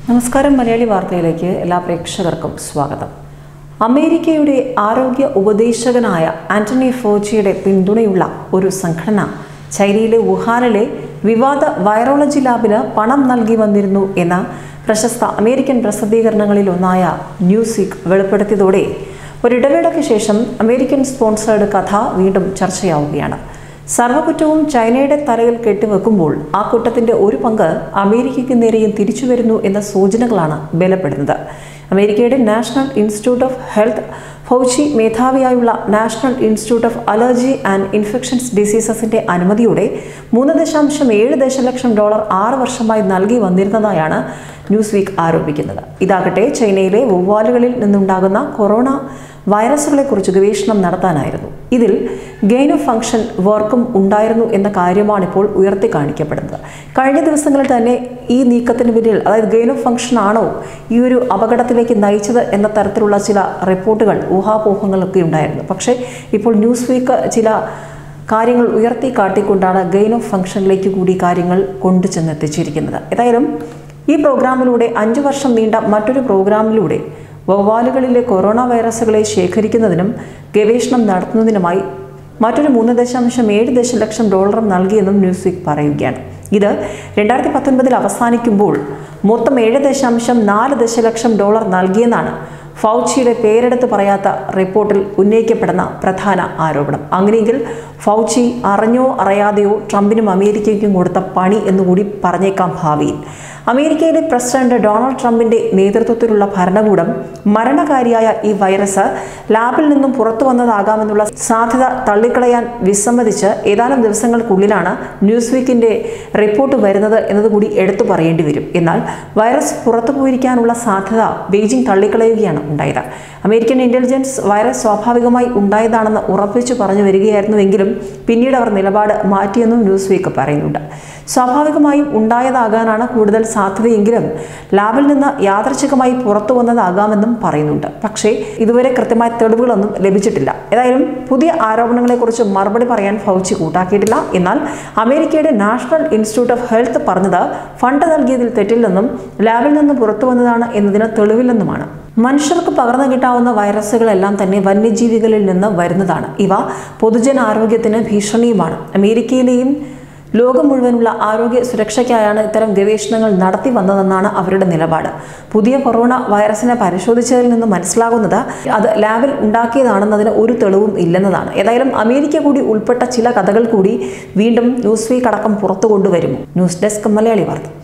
നമസ്കാരം മലയാളി വാർത്തയിലേക്ക് എല്ലാ പ്രേക്ഷകർക്കും സ്വാഗതം അമേരിക്കയുടെ ആരോഗ്യ ഉപദേശകനായ ആന്റണി ഫോച്ചിയുടെ പിന്തുണയുള്ള ഒരു സംഘടന ചൈനയിലെ വുഹാനിലെ വിവാദ വൈറോളജി ലാബിന് പണം നൽകി വന്നിരുന്നു എന്ന പ്രശസ്ത അമേരിക്കൻ പ്രസിദ്ധീകരണങ്ങളിൽ ഒന്നായ ന്യൂസ് വീക്ക് വെളിപ്പെടുത്തിയതോടെ ഒരിടവേളയ്ക്ക് ശേഷം അമേരിക്കൻ സ്പോൺസേർഡ് കഥ വീണ്ടും ചർച്ചയാവുകയാണ് സർവകുറ്റവും ചൈനയുടെ തലയിൽ കെട്ടിവെക്കുമ്പോൾ ആ കുറ്റത്തിന്റെ ഒരു പങ്ക് അമേരിക്കയ്ക്ക് നേരെയും തിരിച്ചു വരുന്നു എന്ന സൂചനകളാണ് ബലപ്പെടുന്നത് അമേരിക്കയുടെ National Institute of Health Fauci മേധാവിയായുള്ള National Institute of Allergy and Infections ഡിസീസസിന്റെ അനുമതിയോടെ മൂന്ന് ദശാംശം ഏഴ് ദശലക്ഷം ഡോളർ ആറ് വർഷമായി നൽകി വന്നിരുന്നതായാണ് ന്യൂസ് വീക്ക് ആരോപിക്കുന്നത് ഇതാകട്ടെ ചൈനയിലെ വവ്വാലുകളിൽ നിന്നുണ്ടാകുന്ന കൊറോണ വൈറസുകളെക്കുറിച്ച് ഗവേഷണം നടത്താനായിരുന്നു ഇതിൽ ഗെയിൻ ഓഫ് ഫംഗ്ഷൻ വർക്കും ഉണ്ടായിരുന്നു എന്ന കാര്യമാണ് ഇപ്പോൾ ഉയർത്തി കാണിക്കപ്പെടുന്നത് കഴിഞ്ഞ ദിവസങ്ങളിൽ തന്നെ ഈ നീക്കത്തിന് പിന്നിൽ അതായത് ഗെയിൻ ഓഫ് ഫംഗ്ഷൻ ആണോ ഈ ഒരു അപകടത്തിലേക്ക് നയിച്ചത് എന്ന തരത്തിലുള്ള ചില റിപ്പോർട്ടുകൾ ഊഹാപോഹങ്ങളൊക്കെ ഉണ്ടായിരുന്നു പക്ഷേ ഇപ്പോൾ ന്യൂസ് വീക്ക് ചില കാര്യങ്ങൾ ഉയർത്തി കാട്ടിക്കൊണ്ടാണ് ഗെയിൻ ഓഫ് ഫംഗ്ഷനിലേക്ക് കൂടി കാര്യങ്ങൾ കൊണ്ടു ചെന്നെത്തിച്ചിരിക്കുന്നത് ഏതായാലും ഈ പ്രോഗ്രാമിലൂടെ അഞ്ചു വർഷം നീണ്ട മറ്റൊരു പ്രോഗ്രാമിലൂടെ വവ്വാലുകളിലെ കൊറോണ വൈറസുകളെ ശേഖരിക്കുന്നതിനും ഗവേഷണം നടത്തുന്നതിനുമായി മറ്റൊരു മൂന്ന് ദശാംശം ഏഴ് ദശലക്ഷം ഡോളറും നൽകിയെന്നും ന്യൂസ് വീക്ക് പറയുകയാണ് ഇത് രണ്ടായിരത്തി പത്തൊൻപതിൽ അവസാനിക്കുമ്പോൾ മൊത്തം ഏഴ് ദശാംശം നാല് ദശലക്ഷം ഡോളർ നൽകിയെന്നാണ് ഫൗച്ചിയുടെ പേരെടുത്ത് പറയാത്ത റിപ്പോർട്ടിൽ ഉന്നയിക്കപ്പെടുന്ന പ്രധാന ആരോപണം അങ്ങനെയെങ്കിൽ ഫൗച്ചി അറിഞ്ഞോ അറിയാതെയോ ട്രംപിനും അമേരിക്കയ്ക്കും കൊടുത്ത പണി എന്നുകൂടി പറഞ്ഞേക്കാം ഭാവിയിൽ അമേരിക്കയിലെ പ്രസിഡന്റ് ഡൊണാൾഡ് ട്രംപിന്റെ നേതൃത്വത്തിലുള്ള ഭരണകൂടം മരണകാരിയായ ഈ വൈറസ് ലാബിൽ നിന്നും പുറത്തു വന്നതാകാമെന്നുള്ള സാധ്യത തള്ളിക്കളയാൻ വിസമ്മതിച്ച് ഏതാനും ദിവസങ്ങൾക്കുള്ളിലാണ് ന്യൂസ് വീക്കിന്റെ റിപ്പോർട്ട് വരുന്നത് എന്നതുകൂടി എടുത്തു പറയേണ്ടി വരും എന്നാൽ വൈറസ് പുറത്തു പോയിരിക്കാനുള്ള സാധ്യത ബെയ്ജിംഗ് തള്ളിക്കളയുകയാണ് ഉണ്ടായത് അമേരിക്കൻ ഇന്റലിജൻസ് വൈറസ് സ്വാഭാവികമായി ഉണ്ടായതാണെന്ന് ഉറപ്പിച്ചു പറഞ്ഞു വരികയായിരുന്നുവെങ്കിലും പിന്നീട് അവർ നിലപാട് മാറ്റിയെന്നും ന്യൂസ് വീക്ക് പറയുന്നുണ്ട് സ്വാഭാവികമായും ഉണ്ടായതാകാനാണ് കൂടുതൽ സാധ്യതയെങ്കിലും ലാബിൽ നിന്ന് യാദർച്ഛികമായി പുറത്തു വന്നതാകാമെന്നും പറയുന്നുണ്ട് പക്ഷേ ഇതുവരെ കൃത്യമായ തെളിവുകളൊന്നും ലഭിച്ചിട്ടില്ല ഏതായാലും പുതിയ ആരോപണങ്ങളെക്കുറിച്ച് മറുപടി പറയാൻ ഫൗച്ചി കൂട്ടാക്കിയിട്ടില്ല എന്നാൽ അമേരിക്കയുടെ നാഷണൽ ഇൻസ്റ്റിറ്റ്യൂട്ട് ഓഫ് ഹെൽത്ത് പറഞ്ഞത് ഫണ്ട് നൽകിയതിൽ തെറ്റില്ലെന്നും ലാബിൽ നിന്ന് പുറത്തു വന്നതാണ് എന്നതിന് തെളിവില്ലെന്നുമാണ് മനുഷ്യർക്ക് പകർന്നു കിട്ടാവുന്ന വൈറസുകളെല്ലാം തന്നെ വന്യജീവികളിൽ നിന്ന് വരുന്നതാണ് ഇവ പൊതുജനാരോഗ്യത്തിന് ഭീഷണിയുമാണ് അമേരിക്കയിലെയും ലോകം മുഴുവനുള്ള ആരോഗ്യ സുരക്ഷയ്ക്കായാണ് ഇത്തരം ഗവേഷണങ്ങൾ നടത്തി വന്നതെന്നാണ് അവരുടെ നിലപാട് പുതിയ കൊറോണ വൈറസിനെ പരിശോധിച്ചതിൽ നിന്ന് മനസ്സിലാകുന്നത് അത് ലാബിൽ ഉണ്ടാക്കിയതാണെന്നതിന് ഒരു തെളിവും ഇല്ലെന്നതാണ് ഏതായാലും അമേരിക്ക കൂടി ഉൾപ്പെട്ട ചില കഥകൾ കൂടി വീണ്ടും ന്യൂസ് വീക്ക് അടക്കം പുറത്തു കൊണ്ടുവരുമോ ന്യൂസ് ഡെസ്ക് മലയാളി വാർത്ത